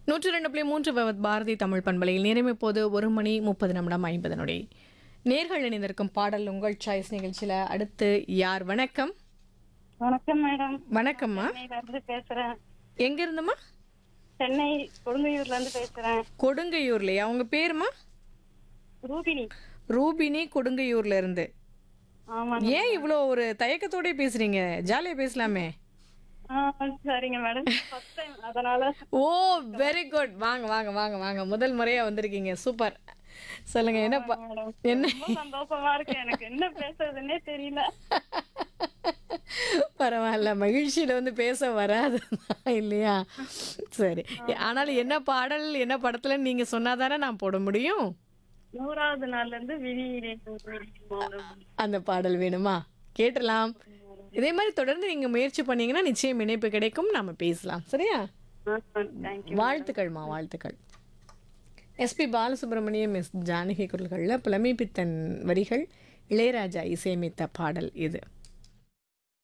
நூற்றி ரெண்டு புள்ளி மூன்று பவத் பாரதி தமிழ் பண்பலையில் நேரம் இப்போது ஒரு மணி முப்பது நிமிடம் ஐம்பது நொடி நேர்கள் இணைந்திருக்கும் பாடல் உங்கள் சாய்ஸ் நிகழ்ச்சியில் அடுத்து யார் வணக்கம் வணக்கம் மேடம் வணக்கம்மா சென்னையில இருந்து பேசுறேன் எங்க இருந்துமா சென்னை கொடுங்கையூர்ல இருந்து பேசுறேன் கொடுங்கையூர்லையா உங்க பேருமா ரூபினி ரூபினி கொடுங்கையூர்ல இருந்து ஆமா ஏன் இவ்வளோ ஒரு தயக்கத்தோட பேசுறீங்க ஜாலியா பேசலாமே ஆ, சரிங்க மேடம் ஃபர்ஸ்ட் டைம் அதனால ஓ வெரி குட் வாங்க வாங்க வாங்க வாங்க முதல் முறையா வந்திருக்கீங்க சூப்பர் சொல்லுங்க என்ன ப- மேடம் என்ன ரொம்ப சந்தோஷமா இருக்கு எனக்கு என்ன பேசுறதுன்னே தெரியல பரவாயில்ல மகிழ்ச்சியில வந்து பேச வராது இல்லையா சரி ஆனாலும் என்ன பாடல் என்ன படத்துல நீங்க சொன்னாதானே நான் போட முடியும் நூறாவது நாள்ல இருந்து விரியிலே மௌனம் அந்த பாடல் வேணுமா கேட்டலாம் இதே மாதிரி தொடர்ந்து நீங்க முயற்சி பண்ணீங்கன்னா நிச்சயம் இணைப்பு கிடைக்கும் நாம பேசலாம் சரியா தேங்க்யூ வாழ்த்துக்கள்மா வாழ்த்துக்கள் எஸ்பி பாலசுப்ரமணியம் எஸ் ஜானகி குரல்களில் புலமை பித்தன் வரிகள் இளையராஜா இசையமைத்த பாடல் இது